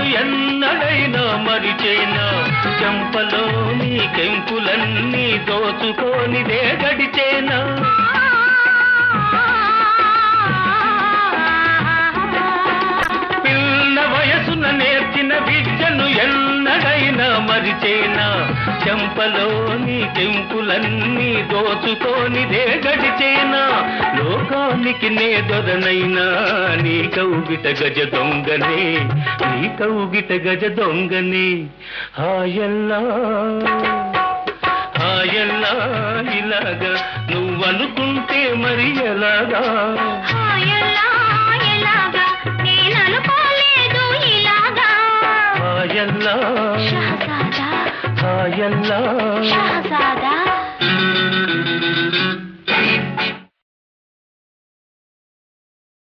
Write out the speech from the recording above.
విద్యను ఎన్నడైనా మరిచేనా చెంపలోని కెంపులన్నీ దోచుకోనిదే గడిచేనా పిల్ల వయసున నేర్చిన విద్యను ఎన్నడైనా మరిచేనా చెంపలోని కెంపులన్నీ దోచుకోనిదే గడిచేనా లోకానికి నే దొరనైనా నీ కౌగిట గజ దొంగనే నీ కౌగిట గజ దొంగనే హాయల్లా హాయల్లా ఇలాగా నువ్వనుకుంటే మరి ఎలాగా హాయలా ఎలాగా నేననుకోలేదు ఇలాగా హాయల్లా షహజాదా హాయల్లా షహజాదా